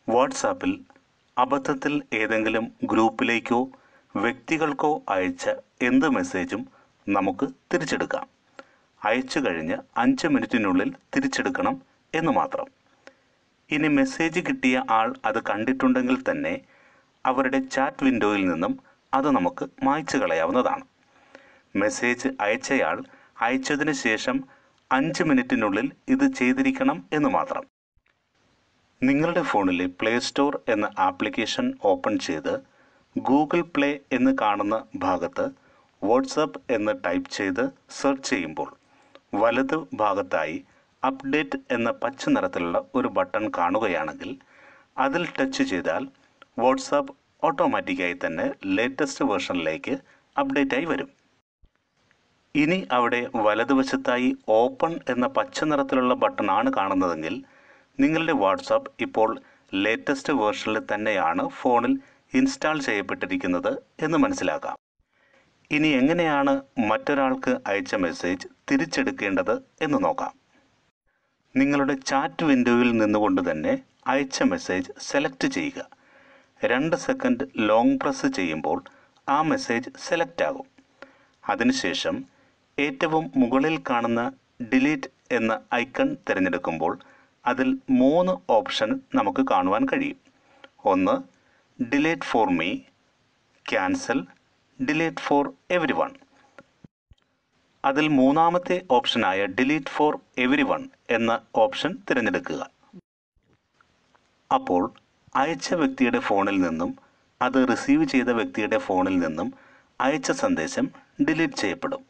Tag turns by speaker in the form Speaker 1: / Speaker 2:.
Speaker 1: വാട്സാപ്പിൽ അബദ്ധത്തിൽ ഏതെങ്കിലും ഗ്രൂപ്പിലേക്കോ വ്യക്തികൾക്കോ അയച്ച എന്ത് മെസ്സേജും നമുക്ക് തിരിച്ചെടുക്കാം അയച്ചു കഴിഞ്ഞ് അഞ്ച് മിനിറ്റിനുള്ളിൽ തിരിച്ചെടുക്കണം എന്ന് മാത്രം ഇനി മെസ്സേജ് കിട്ടിയ ആൾ അത് കണ്ടിട്ടുണ്ടെങ്കിൽ തന്നെ അവരുടെ ചാറ്റ് വിൻഡോയിൽ നിന്നും അത് നമുക്ക് മായ്ച്ചു കളയാവുന്നതാണ് മെസ്സേജ് അയച്ചയാൾ അയച്ചതിന് ശേഷം അഞ്ച് മിനിറ്റിനുള്ളിൽ ഇത് ചെയ്തിരിക്കണം എന്ന് മാത്രം നിങ്ങളുടെ ഫോണിലെ പ്ലേ സ്റ്റോർ എന്ന ആപ്ലിക്കേഷൻ ഓപ്പൺ ചെയ്ത് ഗൂഗിൾ പ്ലേ എന്ന് കാണുന്ന ഭാഗത്ത് വാട്സപ്പ് എന്ന് ടൈപ്പ് ചെയ്ത് സെർച്ച് ചെയ്യുമ്പോൾ വലത് ഭാഗത്തായി അപ്ഡേറ്റ് എന്ന പച്ച നിറത്തിലുള്ള ഒരു ബട്ടൺ കാണുകയാണെങ്കിൽ അതിൽ ടച്ച് ചെയ്താൽ വാട്സാപ്പ് ഓട്ടോമാറ്റിക്കായി തന്നെ ലേറ്റസ്റ്റ് വേർഷനിലേക്ക് അപ്ഡേറ്റ് ആയി വരും ഇനി അവിടെ വലതുവശത്തായി ഓപ്പൺ എന്ന പച്ച നിറത്തിലുള്ള ബട്ടൺ ആണ് കാണുന്നതെങ്കിൽ നിങ്ങളുടെ വാട്സാപ്പ് ഇപ്പോൾ ലേറ്റസ്റ്റ് വേർഷനിൽ തന്നെയാണ് ഫോണിൽ ഇൻസ്റ്റാൾ ചെയ്യപ്പെട്ടിരിക്കുന്നത് എന്ന് മനസ്സിലാക്കാം ഇനി എങ്ങനെയാണ് മറ്റൊരാൾക്ക് അയച്ച മെസ്സേജ് തിരിച്ചെടുക്കേണ്ടത് എന്ന് നോക്കാം നിങ്ങളുടെ ചാറ്റ് വിൻഡോയിൽ നിന്നുകൊണ്ട് തന്നെ അയച്ച മെസ്സേജ് സെലക്ട് ചെയ്യുക രണ്ട് സെക്കൻഡ് ലോങ് പ്രസ് ചെയ്യുമ്പോൾ ആ മെസ്സേജ് സെലക്ട് ആകും അതിനുശേഷം ഏറ്റവും മുകളിൽ കാണുന്ന ഡിലീറ്റ് എന്ന ഐക്കൺ തിരഞ്ഞെടുക്കുമ്പോൾ അതിൽ മൂന്ന് ഓപ്ഷൻ നമുക്ക് കാണുവാൻ കഴിയും ഒന്ന് delete for me cancel delete for everyone അതിൽ മൂന്നാമത്തെ ഓപ്ഷനായ ഡിലീറ്റ് ഫോർ എവരി വൺ എന്ന ഓപ്ഷൻ തിരഞ്ഞെടുക്കുക അപ്പോൾ അയച്ച വ്യക്തിയുടെ ഫോണിൽ നിന്നും അത് റിസീവ് ചെയ്ത വ്യക്തിയുടെ ഫോണിൽ നിന്നും അയച്ച സന്ദേശം ഡിലീറ്റ് ചെയ്യപ്പെടും